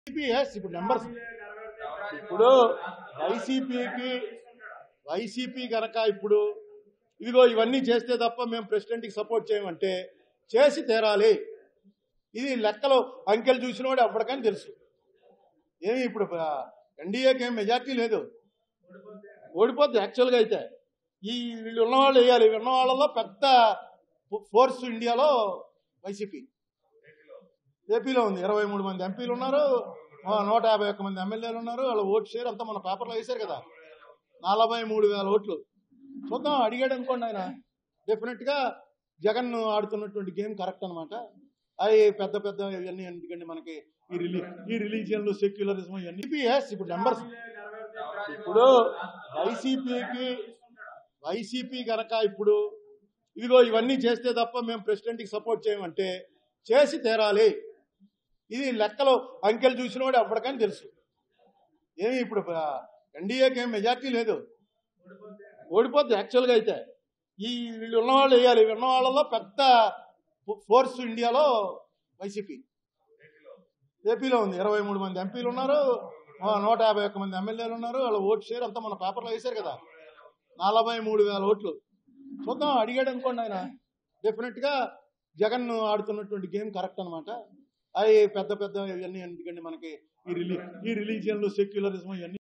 CPS ఇప్పుడు numbers ఇప్పుడు వైసీపీకి వైసీపీ గనక ఇప్పుడు ఇదిగో ఇవన్నీ చేస్తే తప్ప మేము ప్రెసిడెంట్కి సపోర్ట్ చేయమంటే చేసి తీరాలి ఇది లెక్కలో అంకెలు చూసినవాడు అప్పటికని తెలుసు ఏమి ఇప్పుడు ఎన్డీఏకి ఏం మెజార్టీ లేదు ఓడిపోద్ది యాక్చువల్గా అయితే ఈ వీళ్ళు ఉన్నవాళ్ళు వేయాలి ఉన్న వాళ్ళలో పెద్ద ఫోర్స్ ఇండియాలో వైసీపీ ఏపీలో ఉంది ఇరవై మూడు మంది ఎంపీలు ఉన్నారు ఆ, నూట యాభై ఒక్క మంది ఎమ్మెల్యేలు ఉన్నారు వాళ్ళ ఓటు షేర్ అంతా మన పేపర్లో వేశారు కదా నలభై మూడు వేల ఓట్లు చూద్దాం అడిగాడు అనుకోండి ఆయన డెఫినెట్గా జగన్ ఆడుతున్నటువంటి గేమ్ కరెక్ట్ అనమాట అవి పెద్ద పెద్ద ఇవన్నీ ఎందుకండి మనకి ఈ రిలీ ఈ రిలీజియన్లు సెక్యులరిజం ఇవన్నీ సిపిఎస్ ఇప్పుడు నెంబర్స్ ఇప్పుడు వైసీపీకి వైసీపీ గనక ఇప్పుడు ఇదిగో ఇవన్నీ చేస్తే తప్ప మేము ప్రెసిడెంట్కి సపోర్ట్ చేయమంటే చేసి తీరాలి ఇది లెక్కలో అంకెలు చూసినవాడు అప్పటికని తెలుసు ఏమి ఇప్పుడు ఎన్డీఏకి ఏం మెజార్టీ లేదు ఓడిపోద్ది యాక్చువల్గా అయితే ఈ వీళ్ళు ఉన్నవాళ్ళు వేయాలి ఉన్న వాళ్ళలో పెద్ద ఫోర్స్ ఇండియాలో వైసీపీ ఏపీలో ఉంది ఇరవై మూడు మంది ఎంపీలు ఉన్నారు ఆ, నూట యాభై ఒక్క మంది ఎమ్మెల్యేలు ఉన్నారు వాళ్ళ ఓటు షేర్ అంతా మన పేపర్లో వేశారు కదా నలభై మూడు వేల ఓట్లు చూద్దాం అడిగాడు అనుకోండి ఆయన డెఫినెట్గా జగన్ ఆడుతున్నటువంటి గేమ్ కరెక్ట్ అనమాట అవి పెద్ద పెద్ద ఇవన్నీ ఎందుకండి మనకి ఈ రిలీ ఈ రిలీజియన్లు సెక్యులరిజం ఇవన్నీ